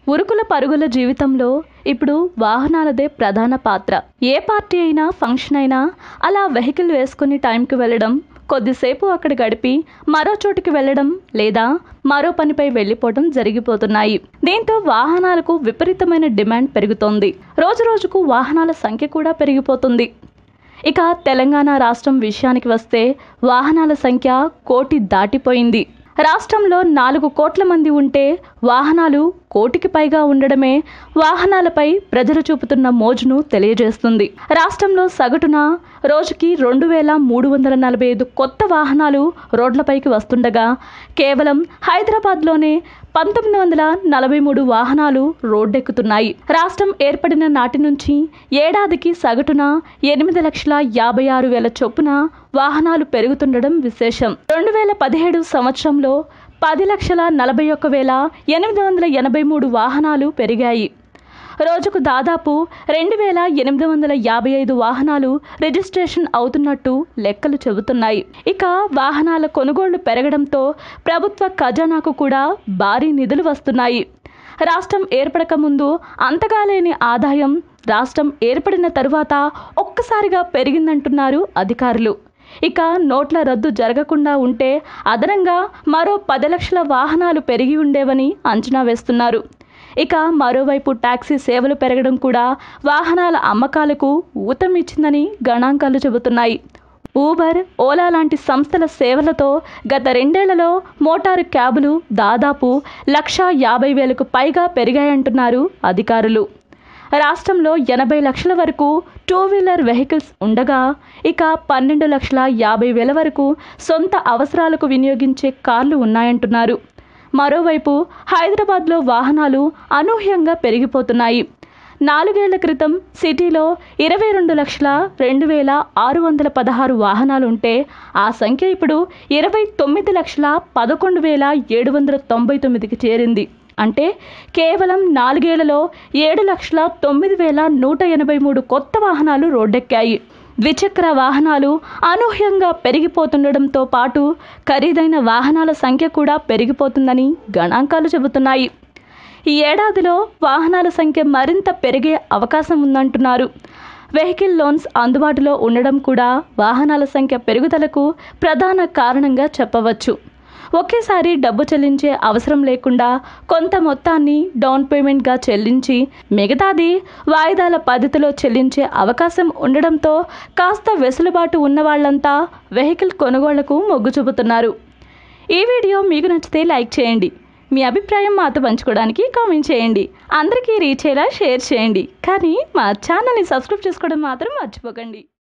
ఉరుకుల పరుగుల జీవితంలో ఇప్పుడు వాహనాలదే ప్రధాన పాత్ర ఏ పార్టీ అయినా ఫంక్షన్ అయినా అలా వెహికల్ వేసుకుని టైంకి వెళ్ళడం కొద్దిసేపు అక్కడ గడిపి మరో చోటుకి వెళ్ళడం లేదా మరో పనిపై వెళ్ళిపోవడం జరిగిపోతున్నాయి దీంతో వాహనాలకు విపరీతమైన డిమాండ్ పెరుగుతోంది రోజు రోజుకు వాహనాల సంఖ్య కూడా పెరిగిపోతుంది ఇక తెలంగాణ రాష్ట్రం విషయానికి వస్తే వాహనాల సంఖ్య కోటి దాటిపోయింది రాష్ట్రంలో నాలుగు కోట్ల మంది ఉంటే వాహనాలు కోటికి పైగా ఉండడమే వాహనాలపై ప్రజలు చూపుతున్న మోజును తెలియజేస్తుంది రాష్ట్రంలో సగటున రోజుకి రెండు వేల మూడు వందల నలభై ఐదు కొత్త వాహనాలు రోడ్లపైకి వస్తుండగా కేవలం హైదరాబాద్లోనే పంతొమ్మిది వందల నలభై మూడు వాహనాలు రోడ్డెక్కుతున్నాయి రాష్ట్రం ఏర్పడిన నాటి నుంచి ఏడాదికి సగటున ఎనిమిది లక్షల యాభై ఆరు వేల చొప్పున వాహనాలు పెరుగుతుండడం విశేషం రెండు వేల పదిహేడు సంవత్సరంలో పది లక్షల నలభై ఒక్క వేల ఎనిమిది వందల ఎనభై మూడు వాహనాలు పెరిగాయి రోజుకు దాదాపు రెండు వేల ఎనిమిది వందల యాభై ఐదు వాహనాలు రిజిస్ట్రేషన్ అవుతున్నట్టు లెక్కలు చెబుతున్నాయి ఇక వాహనాల కొనుగోళ్లు పెరగడంతో ప్రభుత్వ ఖజానాకు కూడా భారీ నిధులు వస్తున్నాయి రాష్ట్రం ఏర్పడక ముందు అంతగా లేని ఆదాయం రాష్ట్రం ఏర్పడిన తరువాత ఒక్కసారిగా పెరిగిందంటున్నారు అధికారులు ఇక నోట్ల రద్దు జరగకుండా ఉంటే అదనంగా మరో పది లక్షల వాహనాలు పెరిగి ఉండేవని అంచనా వేస్తున్నారు ఇక మరోవైపు టాక్సీ సేవలు పెరగడం కూడా వాహనాల అమ్మకాలకు ఊతమిచ్చిందని గణాంకాలు చెబుతున్నాయి ఊబర్ ఓలా లాంటి సంస్థల సేవలతో గత రెండేళ్లలో మోటారు క్యాబులు దాదాపు లక్షా యాభై వేలకు పైగా పెరిగాయంటున్నారు అధికారులు రాష్ట్రంలో ఎనభై లక్షల వరకు టూ వీలర్ వెహికల్స్ ఉండగా ఇక పన్నెండు లక్షల యాభై వేల వరకు సొంత అవసరాలకు వినియోగించే కార్లు ఉన్నాయంటున్నారు మరోవైపు హైదరాబాద్లో వాహనాలు అనూహ్యంగా పెరిగిపోతున్నాయి నాలుగేళ్ల క్రితం సిటీలో ఇరవై రెండు లక్షల రెండు వేల ఆరు వందల పదహారు వాహనాలు ఉంటే ఆ సంఖ్య ఇప్పుడు ఇరవై తొమ్మిది లక్షల పదకొండు వేల ఏడు వందల తొంభై తొమ్మిదికి చేరింది అంటే కేవలం నాలుగేళ్లలో ఏడు లక్షల తొమ్మిది వేల నూట ఎనభై మూడు కొత్త వాహనాలు రోడ్డెక్కాయి ద్విచక్ర వాహనాలు అనూహ్యంగా పెరిగిపోతుండడంతో పాటు ఖరీదైన వాహనాల సంఖ్య కూడా పెరిగిపోతుందని గణాంకాలు చెబుతున్నాయి ఈ ఏడాదిలో వాహనాల సంఖ్య మరింత పెరిగే అవకాశం ఉందంటున్నారు వెహికల్ లోన్స్ అందుబాటులో ఉండడం కూడా వాహనాల సంఖ్య పెరుగుదలకు ప్రధాన కారణంగా చెప్పవచ్చు ఒకేసారి డబ్బు చెల్లించే అవసరం లేకుండా కొంత మొత్తాన్ని డౌన్ పేమెంట్గా చెల్లించి మిగతాది వాయిదాల పద్ధతిలో చెల్లించే అవకాశం ఉండడంతో కాస్త వెసులుబాటు ఉన్న వాళ్ళంతా వెహికల్ కొనుగోళ్లకు మొగ్గు చూపుతున్నారు ఈ వీడియో మీకు నచ్చితే లైక్ చేయండి మీ అభిప్రాయం మాతో పంచుకోవడానికి కామెంట్ చేయండి అందరికీ రీచ్ అయ్యేలా షేర్ చేయండి కానీ మా ఛానల్ని సబ్స్క్రైబ్ చేసుకోవడం మాత్రం మర్చిపోకండి